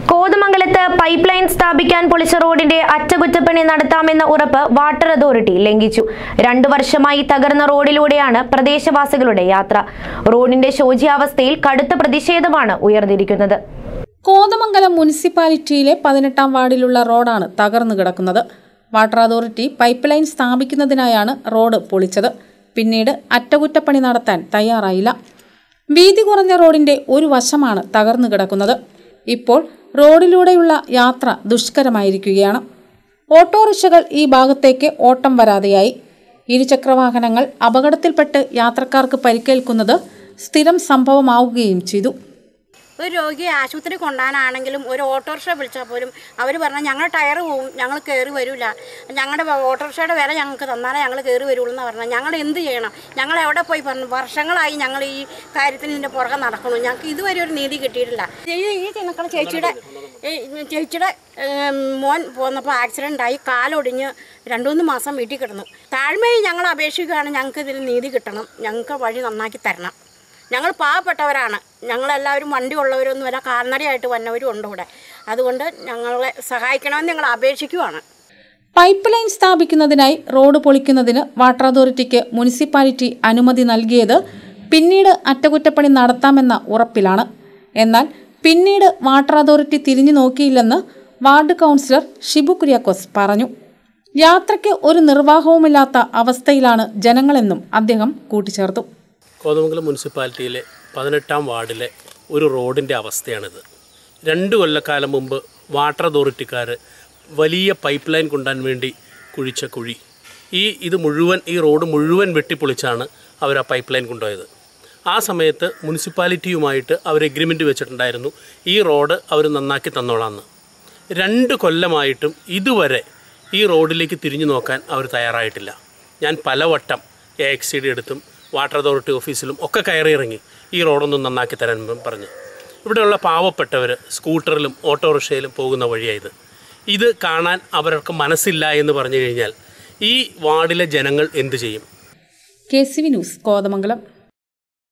കോതമംഗലത്ത് pipe line സ്ഥാപിക്കാൻ പൊളിച്ച റോഡിന്റെ അറ്റകുറ്റപ്പണി നടത്താമെന്ന ഉറപ്പ് വാട്ടർ അതോറിറ്റി ലംഘിച്ചു രണ്ടു വർഷമായി തകർന്ന റോഡിലൂടെയാണ് പ്രദേശവാസികളുടെ യാത്ര റോഡിന്റെ ശോച്യാവസ്ഥയിൽ കടുത്ത പ്രതിഷേധമാണ് ഉയർന്നിരിക്കുന്നത് കോതമംഗലം മുനിസിപ്പാലിറ്റിയിലെ പതിനെട്ടാം വാർഡിലുള്ള റോഡാണ് തകർന്നു കിടക്കുന്നത് വാട്ടർ അതോറിറ്റി പൈപ്പ് ലൈൻ സ്ഥാപിക്കുന്നതിനായാണ് റോഡ് പൊളിച്ചത് പിന്നീട് അറ്റകുറ്റപ്പണി നടത്താൻ തയ്യാറായില്ല വീതി കുറഞ്ഞ റോഡിന്റെ ഒരു വശമാണ് തകർന്നു കിടക്കുന്നത് ഇപ്പോൾ റോഡിലൂടെയുള്ള യാത്ര ദുഷ്കരമായിരിക്കുകയാണ് ഓട്ടോറിക്ഷകൾ ഈ ഭാഗത്തേക്ക് ഓട്ടം വരാതെയായി ഇരുചക്രവാഹനങ്ങൾ അപകടത്തിൽപ്പെട്ട് യാത്രക്കാർക്ക് പരിക്കേൽക്കുന്നത് സ്ഥിരം സംഭവമാവുകയും ചെയ്തു ഒരു രോഗിയെ ആശുപത്രി കൊണ്ടുപോകാനാണെങ്കിലും ഒരു ഓട്ടോറിക്ഷ വിളിച്ചാൽ പോലും അവർ പറഞ്ഞാൽ ഞങ്ങൾ ടയർ പോവും ഞങ്ങൾ കയറി വരില്ല ഞങ്ങളുടെ ഓട്ടോറിക്ഷയുടെ വില ഞങ്ങൾക്ക് തന്നാലേ ഞങ്ങൾ കയറി വരുള്ളൂ എന്ന് പറഞ്ഞാൽ ഞങ്ങൾ എന്ത് ചെയ്യണം ഞങ്ങൾ എവിടെ പോയി പറഞ്ഞു വർഷങ്ങളായി ഞങ്ങൾ ഈ കാര്യത്തിന് ഇതിൻ്റെ പുറകെ നടക്കണു ഞങ്ങൾക്ക് ഇതുവരെ ഒരു നീതി കിട്ടിയിട്ടില്ല ഈ ഈ നിൽക്കുന്ന ചേച്ചിയുടെ ഈ ചേച്ചിയുടെ ഏം, മോൻ പോന്നപ്പോൾ ആക്സിഡൻ്റ് ആയി കാലൊടിഞ്ഞ് രണ്ടു മൂന്ന് മാസം വീട്ടിൽ കിടന്നു താഴ്മയിൽ ഞങ്ങൾ അപേക്ഷിക്കുകയാണ് ഞങ്ങൾക്ക് ഇതിന് നീതി കിട്ടണം ഞങ്ങൾക്ക് വഴി നന്നാക്കി തരണം ഞങ്ങൾ പാവപ്പെട്ടവരാണ് ഞങ്ങളെല്ലാവരും വണ്ടി ഉള്ളവരൊന്നുമല്ല കാൽനടയായിട്ട് വന്നവരും ഉണ്ട് ഇവിടെ അതുകൊണ്ട് ഞങ്ങളെ സഹായിക്കണമെന്ന് ഞങ്ങൾ അപേക്ഷിക്കുവാണ് പൈപ്പ് ലൈൻ സ്ഥാപിക്കുന്നതിനായി റോഡ് പൊളിക്കുന്നതിന് വാട്ടർ അതോറിറ്റിക്ക് മുനിസിപ്പാലിറ്റി അനുമതി നൽകിയത് പിന്നീട് അറ്റകുറ്റപ്പണി നടത്താമെന്ന ഉറപ്പിലാണ് എന്നാൽ പിന്നീട് വാട്ടർ അതോറിറ്റി തിരിഞ്ഞു നോക്കിയില്ലെന്ന് വാർഡ് കൗൺസിലർ ഷിബു കുര്യാക്കോസ് പറഞ്ഞു യാത്രയ്ക്ക് ഒരു നിർവാഹവുമില്ലാത്ത അവസ്ഥയിലാണ് ജനങ്ങളെന്നും അദ്ദേഹം കൂട്ടിച്ചേർത്തു കോതമംഗലം മുനിസിപ്പാലിറ്റിയിലെ പതിനെട്ടാം വാർഡിലെ ഒരു റോഡിൻ്റെ അവസ്ഥയാണിത് രണ്ട് കൊല്ലക്കാലം മുമ്പ് വാട്ടർ അതോറിറ്റിക്കാർ വലിയ പൈപ്പ് ലൈൻ കൊണ്ടാൻ വേണ്ടി കുഴിച്ച കുഴി ഈ ഇത് മുഴുവൻ ഈ റോഡ് മുഴുവൻ വെട്ടിപ്പൊളിച്ചാണ് അവർ ആ പൈപ്പ് ലൈൻ കൊണ്ടുപോയത് ആ സമയത്ത് മുനിസിപ്പാലിറ്റിയുമായിട്ട് അവർ എഗ്രിമെൻറ്റ് വെച്ചിട്ടുണ്ടായിരുന്നു ഈ റോഡ് അവർ നന്നാക്കി തന്നോളാമെന്ന് രണ്ട് കൊല്ലമായിട്ടും ഇതുവരെ ഈ റോഡിലേക്ക് തിരിഞ്ഞു നോക്കാൻ അവർ തയ്യാറായിട്ടില്ല ഞാൻ പലവട്ടം എ എക്സ് സി ഡി എടുത്തും വാട്ടർ അതോറിറ്റി ഓഫീസിലും ഒക്കെ കയറി ഇറങ്ങി ഈ റോഡൊന്നും നന്നാക്കി തരാൻ പറഞ്ഞു ഇവിടെയുള്ള പാവപ്പെട്ടവർ സ്കൂട്ടറിലും ഓട്ടോറിക്ഷയിലും പോകുന്ന വഴിയായത് ഇത് കാണാൻ അവർക്ക് മനസ്സില്ല എന്ന് പറഞ്ഞു കഴിഞ്ഞാൽ ഈ വാർഡിലെ ജനങ്ങൾ എന്തു ചെയ്യും K C V news Kothamangalam